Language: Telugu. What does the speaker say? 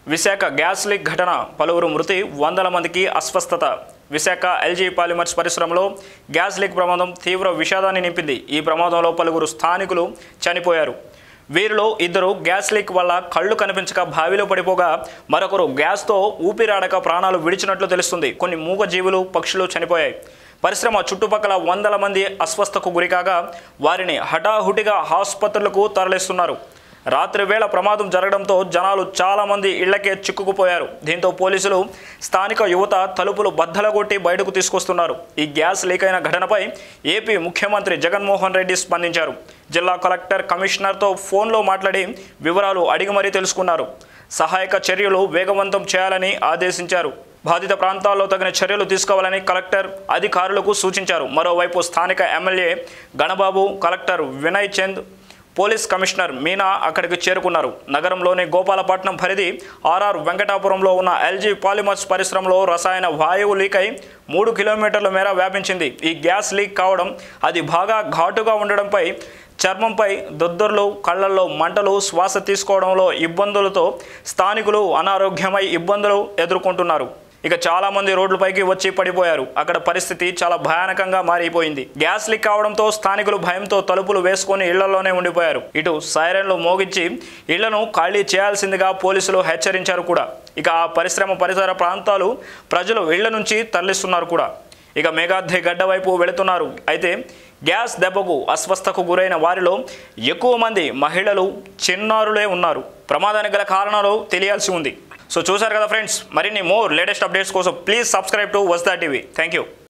విశాఖ గ్యాస్ లీక్ ఘటన పలువురు మృతి వందల మందికి అస్వస్థత విశాఖ ఎల్జీ పాలిమర్స్ పరిశ్రమలో గ్యాస్ లీక్ ప్రమాదం తీవ్ర విషాదాన్ని నింపింది ఈ ప్రమాదంలో పలువురు స్థానికులు చనిపోయారు వీరిలో ఇద్దరు గ్యాస్ లీక్ వల్ల కళ్ళు కనిపించక బావిలో పడిపోగా మరొకరు గ్యాస్తో ఊపిరాడక ప్రాణాలు విడిచినట్లు తెలుస్తుంది కొన్ని మూగజీవులు పక్షులు చనిపోయాయి పరిశ్రమ చుట్టుపక్కల వందల మంది అస్వస్థకు గురికాగా వారిని హఠాహుటిగా ఆసుపత్రులకు తరలిస్తున్నారు రాత్రి వేళ ప్రమాదం జరగడంతో జనాలు చాలామంది ఇళ్లకే చిక్కుకుపోయారు దీంతో పోలీసులు స్థానిక యువత తలుపులు బద్దలగొట్టి బయటకు తీసుకొస్తున్నారు ఈ గ్యాస్ లీక్ అయిన ఘటనపై ఏపీ ముఖ్యమంత్రి జగన్మోహన్ రెడ్డి స్పందించారు జిల్లా కలెక్టర్ కమిషనర్తో ఫోన్లో మాట్లాడి వివరాలు అడిగి మరీ తెలుసుకున్నారు సహాయక చర్యలు వేగవంతం చేయాలని ఆదేశించారు బాధిత ప్రాంతాల్లో తగిన చర్యలు తీసుకోవాలని కలెక్టర్ అధికారులకు సూచించారు మరోవైపు స్థానిక MLA Ganababu collector Vinay Chand police commissioner Meena అక్కడికి చేరుకున్నారు నగరంలోని గోపాలపట్నం పరిధి ఆర్ఆర్ వెంకటాపురంలో ఉన్న ఎల్జీ పాలిమర్స్ పరిశ్రమలో రసాయన వాయువు లీక్ అయి మూడు కిలోమీటర్ల మేర వ్యాపించింది ఈ గ్యాస్ లీక్ కావడం అది బాగా ఘాటుగా ఉండడంపై చర్మంపై దొద్దర్లు కళ్ళల్లో మంటలు శ్వాస తీసుకోవడంలో ఇబ్బందులతో స్థానికులు అనారోగ్యమై ఇబ్బందులు ఎదుర్కొంటున్నారు ఇక చాలా మంది రోడ్లపైకి వచ్చి పడిపోయారు అక్కడ పరిస్థితి చాలా భయానకంగా మారిపోయింది గ్యాస్ లీక్ కావడంతో స్థానికులు భయంతో తలుపులు వేసుకొని ఇళ్లలోనే ఉండిపోయారు ఇటు సైరన్లు మోగించి ఇళ్లను ఖాళీ చేయాల్సిందిగా పోలీసులు హెచ్చరించారు కూడా ఇక ఆ పరిశ్రమ పరిసర ప్రాంతాలు ప్రజలు ఇళ్ల నుంచి తరలిస్తున్నారు కూడా ఇక మేఘాద్రి గడ్డ వైపు వెళుతున్నారు అయితే గ్యాస్ దెబ్బకు అస్వస్థకు గురైన వారిలో ఎక్కువ మంది మహిళలు చిన్నారులే ఉన్నారు ప్రమాదానికి గల కారణాలు తెలియాల్సి ఉంది సో చూసారు కదా ఫ్రెండ్స్ మరిన్ని మోర్ లేటెస్ట్ అప్డేట్స్ కోసం ప్లీజ్ సబ్స్క్రైబ్ టు వస్దా టీవీ థ్యాంక్ యూ